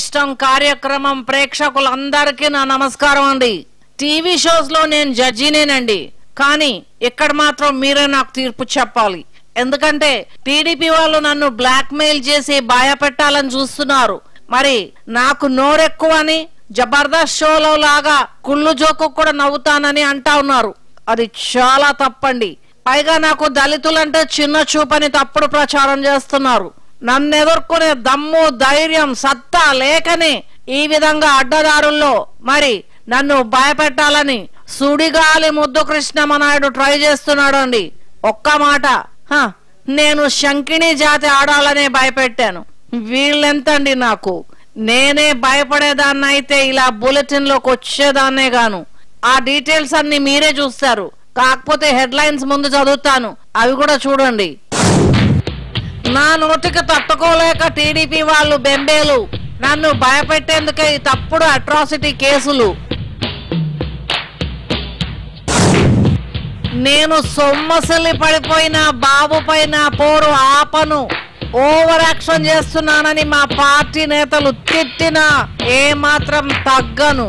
ఇష్టం కార్యక్రమం ప్రేక్షకులందరికీ నా నమస్కారం అండి టీవీ షోస్ లో నేను జడ్జినేనండి కానీ ఇక్కడ మాత్రం మీరే నాకు తీర్పు చెప్పాలి ఎందుకంటే టీడీపీ వాళ్ళు నన్ను బ్లాక్ మెయిల్ చేసి భయపెట్టాలని చూస్తున్నారు మరి నాకు నోరెక్కువని జబర్దస్త్ షోలో లాగా కుళ్ళు జోకు కూడా నవ్వుతానని అంటా ఉన్నారు అది చాలా తప్పండి పైగా నాకు దళితులంటే చిన్న చూపని తప్పుడు ప్రచారం చేస్తున్నారు నన్ను ఎదుర్కొనే దమ్ము ధైర్యం సత్తా లేకనే ఈ విధంగా అడ్డదారుల్లో మరి నన్ను భయపెట్టాలని సుడిగాలి ముద్దు కృష్ణమనాయుడు ట్రై చేస్తున్నాడు అండి ఒక్క మాట హ, నేను శంకిణి జాతి ఆడాలనే భయపెట్టాను వీళ్ళెంతండి నాకు నేనే భయపడేదాన్ని అయితే ఇలా బులెటిన్ లోకి వచ్చేదాన్నే గాను ఆ డీటెయిల్స్ అన్ని మీరే చూస్తారు కాకపోతే హెడ్ లైన్స్ ముందు చదువుతాను అవి కూడా చూడండి నా నోటికి తట్టుకోలేక టీడీపీ వాళ్ళు బెంబేలు నన్ను భయపెట్టేందుకే ఈ తప్పుడు అట్రాసిటీ కేసులు నేను సొమ్మసిల్లి పడిపోయిన బాబు పైన పోరు ఆపను ఓవర్ యాక్షన్ చేస్తున్నానని మా పార్టీ నేతలు తిట్టినా ఏమాత్రం తగ్గను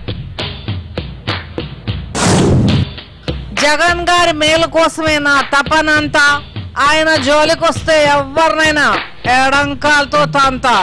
జగన్ గారి మేలు కోసమే నా తపనంతా ఆయన జోలికొస్తే ఎవరినైనా ఎడంకాలతో తంతా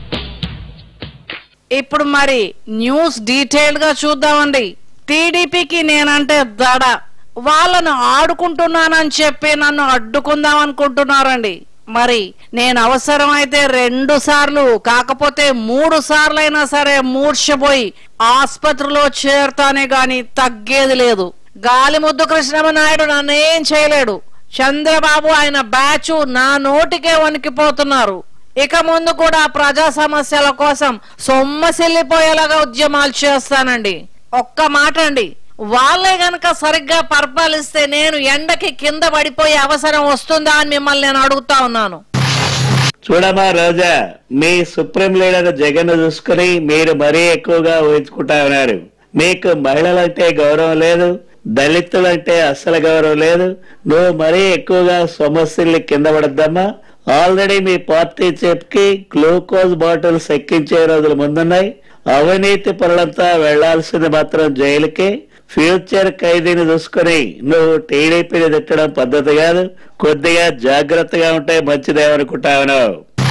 ఇప్పుడు మరి న్యూస్ డీటెయిల్డ్ గా చూద్దామండి టీడీపీకి నేనంటే దడ వాళ్ళను ఆడుకుంటున్నానని చెప్పి నన్ను అడ్డుకుందాం అనుకుంటున్నారండి మరి నేను అవసరమైతే రెండు సార్లు కాకపోతే మూడు సార్లైనా సరే మూర్ఛపోయి ఆసుపత్రిలో చేరుతానే గాని తగ్గేది లేదు గాలి ముద్దు కృష్ణమనాయుడు నన్నేం చేయలేడు చంద్రబాబు ఆయన బ్యాచ్ నా నోటికే వణికిపోతున్నారు ఇక ముందు కూడా ప్రజా సమస్యల కోసం సొమ్మసిల్లిపోయేలాగా ఉద్యమాలు చేస్తానండి ఒక్క మాట అండి వాళ్ళే గనక సరిగ్గా పరిపాలిస్తే నేను ఎండకి కింద పడిపోయే అవసరం వస్తుందా అని మిమ్మల్ని నేను అడుగుతా ఉన్నాను చూడమ్మా రోజా మీ సుప్రీం లీడర్ జగన్ చూసుకుని మీరు మరీ ఎక్కువగా ఊహించుకుంటా ఉన్నారు మీకు మహిళలంటే గౌరవం లేదు దళితులంటే అస్సలు గౌరవం లేదు నువ్వు మరీ ఎక్కువగా సమస్యల్ని కింద పడద్దమ్మా ఆల్రెడీ మీ పార్టీ చెప్కి గ్లూకోజ్ బాటిల్స్ ఎక్కించే రోజులు ముందున్నాయి అవినీతి పనులంతా వెళ్లాల్సింది మాత్రం జైలుకి ఫ్యూచర్ ఖైదీని చూసుకుని నువ్వు టీడీపీని తిట్టడం పద్ధతి కాదు కొద్దిగా జాగ్రత్తగా ఉంటే మంచిదేమనుకుంటావు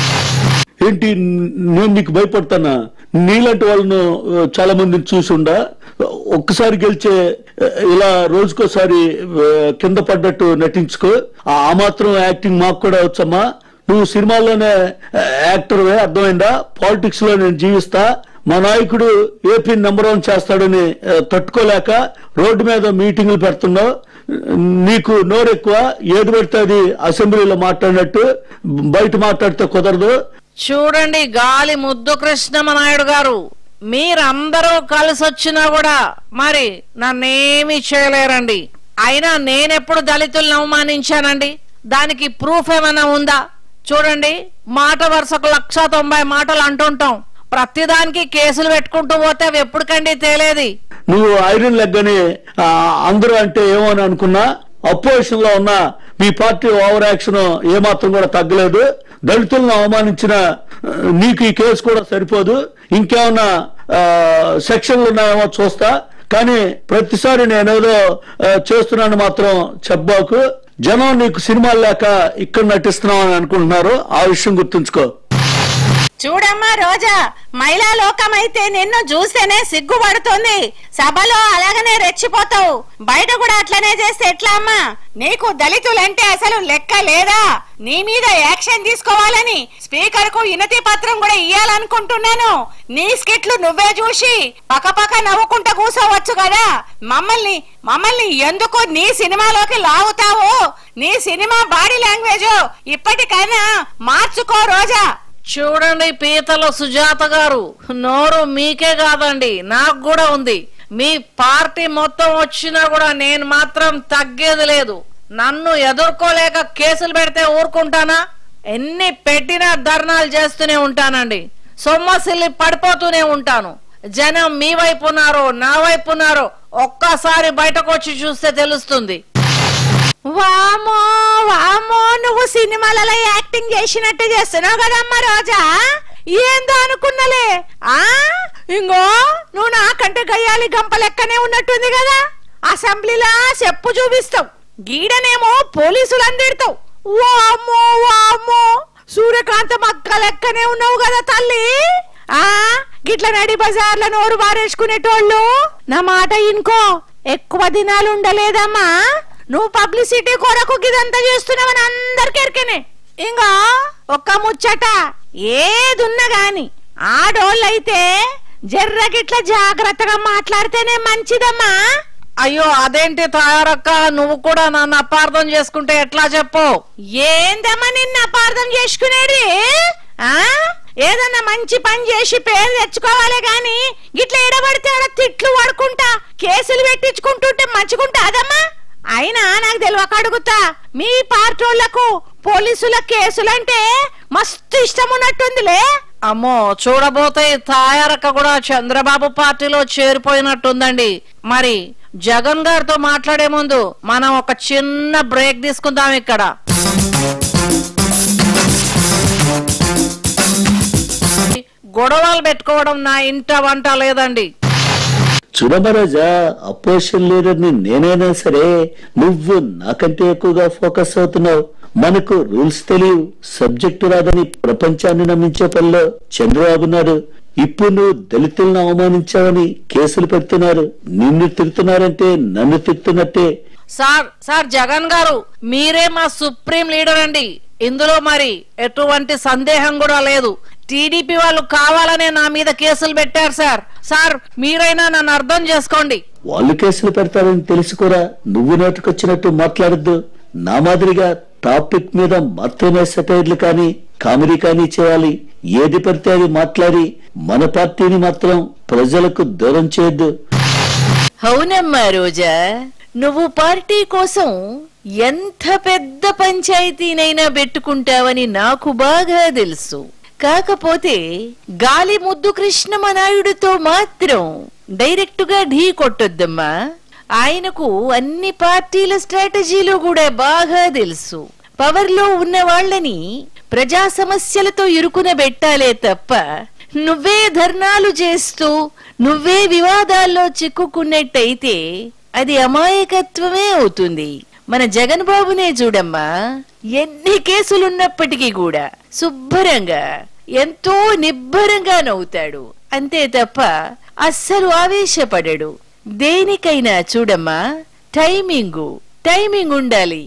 ఏంటి నేను నీకు భయపడతానా నీలాంటి వాళ్ళను ఆ, చాలా మందిని చూసుండా ఒక్కసారి గెలిచే ఆ, ఇలా రోజుకోసారి ఆ, కింద పడ్డట్టు నటించుకో ఆ ఆ మాత్రం యాక్టింగ్ మాకు కూడా వచ్చమ్మా నువ్వు సినిమాల్లోనే ఆ, యాక్టర్వే అర్థమైందా పాలిటిక్స్ లో నేను జీవిస్తా మా నాయకుడు ఏపీ నెంబర్ వన్ చేస్తాడని ఆ, తట్టుకోలేక రోడ్డు మీద మీటింగులు పెడుతున్నావు నీకు నోరెక్కువ ఏది పెడితే అది అసెంబ్లీలో మాట్లాడినట్టు బయట మాట్లాడితే కుదరదు చూడండి గాలి ముద్దు కృష్ణమనాయుడు గారు మీరందరూ కలిసి వచ్చినా కూడా మరి నన్నేమీ చేయలేరండి అయినా నేనెప్పుడు దళితులను అవమానించానండి దానికి ప్రూఫ్ ఏమైనా ఉందా చూడండి మాట వరుసకు లక్ష తొంభై మాటలు అంటుంటాం ప్రతిదానికి కేసులు పెట్టుకుంటూ పోతే అవి ఎప్పటికండి తేలేది నువ్వు ఐరన్ లెగ్ అని ఆ, అందరూ అంటే ఏమో అని అనుకున్నా అపోజిషన్ లో ఉన్న మీ పార్టీ ఓవర్ యాక్షన్ ఏమాత్రం కూడా తగ్గలేదు దళితులను అవమానించిన ఆ, నీకు ఈ కేసు కూడా సరిపోదు ఇంకేమన్నా ఆ, సెక్షన్లు ఉన్నాయేమో చూస్తా కానీ ప్రతిసారి నేనేదో ఆ, చేస్తున్నాను మాత్రం చెప్పబాకు జనం నీకు సినిమాలు లేక ఇక్కడ నటిస్తున్నావు అని అనుకుంటున్నారు ఆ విషయం గుర్తుంచుకో చూడమ్మా రోజా మహిళా లోకమైతే నిన్ను చూస్తేనే సిగ్గుపడుతుంది సభలో అలాగనే రెచ్చిపోతావు బయట కూడా అట్లనే చేస్తే ఎట్లా అమ్మా నీకు దళితులంటే అసలు లెక్క లేదా నీ మీద యాక్షన్ తీసుకోవాలని స్పీకర్ కు వినతి పత్రం కూడా ఇయ్యాలనుకుంటున్నాను నీ స్కిట్లు నువ్వే చూసి పక్కపక్క నవ్వుకుంటా కూర్చోవచ్చు కదా మమ్మల్ని మమ్మల్ని ఎందుకు నీ సినిమాలోకి లాగుతావు నీ సినిమా బాడీ లాంగ్వేజ్ ఇప్పటికైనా మార్చుకో రోజా చూడండి పీతల సుజాత గారు నోరు మీకే కాదండి నాకు కూడా ఉంది మీ పార్టీ మొత్తం వచ్చినా కూడా నేను మాత్రం తగ్గేది లేదు నన్ను ఎదుర్కోలేక కేసులు పెడితే ఊరుకుంటానా ఎన్ని పెట్టినా ధర్నాలు చేస్తూనే ఉంటానండి సొమ్మసిల్లి పడిపోతూనే ఉంటాను జనం మీ వైపు ఉన్నారో నా వైపు ఉన్నారో ఒక్కసారి బయటకు వచ్చి చూస్తే తెలుస్తుంది వామో వామో నువ్వు సినిమాలలో యాక్టింగ్ చేసినట్టు చేస్తున్నావు కదమ్మా రోజా ఏందో అనుకున్నలే చూస్తుంటే గయ్యాలి గంప లెక్కనే ఉన్నట్టుంది కదా అసెంబ్లీలా చెప్పు చూపిస్తావు గీడనేమో పోలీసులు అందిడతావు వామ్మో వామ్మో సూర్యకాంత మక్క లెక్కనే ఉన్నావు కదా తల్లి ఆ గిట్ల నడి బజార్ల నోరు బారేసుకునేటోళ్ళు నా మాట ఇనుకో ఎక్కువ దినాలు ఉండలేదమ్మా నువ్వు పబ్లిసిటీ కొరకు గిదంతా చేస్తున్నావని అందరికి ఎరికనే ఇంకా ఒక్క ముచ్చట ఏదున్నా గాని ఆడోళ్ళైతే జర్రగిట్ల జాగ్రత్తగా మాట్లాడితేనే మంచిదమ్మా అయ్యో అదేంటి తయారక్క నువ్వు కూడా నన్ను అపార్థం చేసుకుంటే ఎట్లా చెప్పు ఏందమ్మా నిన్న అపార్థం చేసుకునేది ఆ ఏదన్నా మంచి పని చేసి పేరు తెచ్చుకోవాలి గాని గిట్ల ఎడబడితే ఆడ తిట్లు పడుకుంటా కేసులు పెట్టించుకుంటుంటే మంచుకుంటాదమ్మా అయినా నాకు తెలియక అడుగుతా మీ పార్టోళ్లకు పోలీసుల కేసులంటే మస్తు ఇష్టం ఉన్నట్టుందిలే అమ్మో చూడబోతే ఈ తాయారక్క కూడా చంద్రబాబు పార్టీలో చేరిపోయినట్టుందండి మరి జగన్ గారితో మాట్లాడే ముందు మనం ఒక చిన్న బ్రేక్ తీసుకుందాం ఇక్కడ గొడవలు పెట్టుకోవడం నా ఇంట వంట లేదండి చూడమరాజా అపోజిషన్ లీడర్ని నేనైనా సరే నువ్వు నాకంటే ఎక్కువగా ఫోకస్ అవుతున్నావు మనకు రూల్స్ తెలియవు సబ్జెక్టు రాదని ప్రపంచాన్ని నమ్మించే పనిలో చంద్రబాబు నాయుడు ఇప్పుడు నువ్వు దళితులను అవమానించావని కేసులు పెడుతున్నారు నిన్ను తిడుతున్నారంటే నన్ను తిడుతున్నట్టే సార్ సార్ జగన్ గారు మీరే మా సుప్రీం లీడర్ అండి ఇందులో మరి ఎటువంటి సందేహం కూడా లేదు టీడీపీ వాళ్ళు కావాలనే నా మీద కేసులు పెట్టారు సార్ సార్ మీరైనా నన్ను అర్థం చేసుకోండి వాళ్ళు కేసులు పెడతారని తెలిసి కూడా నువ్వు నోటికొచ్చినట్టు మాట్లాడద్దు నా మాదిరిగా టాపిక్ మీద మాత్రమే సెటైర్లు కానీ కామెడీ కానీ చేయాలి ఏది పడితే అది మాట్లాడి మన పార్టీని మాత్రం ప్రజలకు దూరం చేయొద్దు అవునమ్మా రోజా నువ్వు పార్టీ కోసం ఎంత పెద్ద పంచాయతీనైనా పెట్టుకుంటావని నాకు బాగా తెలుసు కాకపోతే గాలి ముద్దు కృష్ణమనాయుడుతో మాత్రం డైరెక్ట్ గా ఢీ కొట్టొద్దమ్మా ఆయనకు అన్ని పార్టీల స్ట్రాటజీలు కూడా బాగా తెలుసు పవర్ లో ఉన్న వాళ్ళని ప్రజా సమస్యలతో ఇరుకున పెట్టాలే తప్ప నువ్వే ధర్నాలు చేస్తూ నువ్వే వివాదాల్లో చిక్కుకున్నట్టయితే అది అమాయకత్వమే అవుతుంది మన జగన్ బాబునే చూడమ్మా ఎన్ని కేసులున్నప్పటికీ కూడా శుభ్రంగా ఎంతో నిబ్బరంగా నవ్వుతాడు అంతే తప్ప అస్సలు ఆవేశపడడు దేనికైనా చూడమ్మా టైమింగు టైమింగ్ ఉండాలి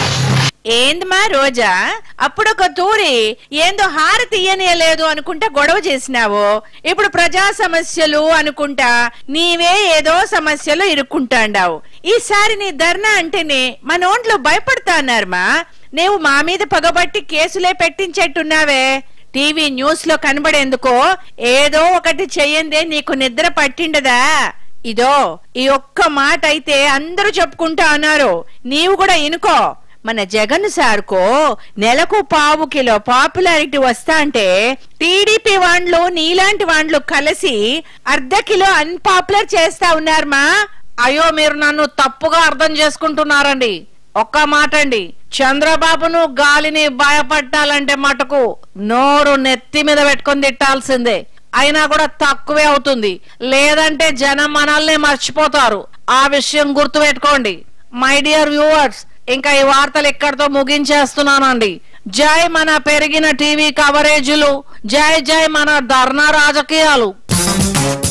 ఏందమ్మా రోజా అప్పుడొక తూరి ఏందో హారతి ఇయ్యనేలేదు అనుకుంటా గొడవ చేసినావు ఇప్పుడు ప్రజా సమస్యలు అనుకుంటా నీవే ఏదో సమస్యలో ఇరుక్కుంటాండావు ఈసారి నీ ధర్నా అంటేనే మన ఒంట్లో భయపడతా అన్నారమ్మా నీవు మా మీద పగబట్టి కేసులే పెట్టించేట్టున్నావే టీవీ న్యూస్ లో కనబడేందుకో ఏదో ఒకటి చెయ్యందే నీకు నిద్ర పట్టిండదా ఇదో ఈ ఒక్క మాట అయితే అందరూ చెప్పుకుంటా అన్నారు నీవు కూడా ఇనుకో మన జగన్ సార్కో నెలకు పావు కిలో పాపులారిటీ వస్తా అంటే టీడీపీ వాండ్లు నీలాంటి వాండ్లు కలిసి అర్ధ కిలో అన్పాపులర్ చేస్తా ఉన్నారమ్మా అయ్యో మీరు నన్ను తప్పుగా అర్థం చేసుకుంటున్నారండి ఒక్క మాట అండి చంద్రబాబును గాలిని భయపట్టాలంటే మటుకు నోరు నెత్తి మీద పెట్టుకొని తిట్టాల్సిందే అయినా కూడా తక్కువే అవుతుంది లేదంటే జనం మనల్ని మర్చిపోతారు ఆ విషయం గుర్తు పెట్టుకోండి మై డియర్ వ్యూవర్స్ ఇంకా ఈ వార్తలు ఇక్కడితో ముగించేస్తున్నానండి జై మన పెరిగిన టీవీ కవరేజీలు జై జై మన ధర్నా రాజకీయాలు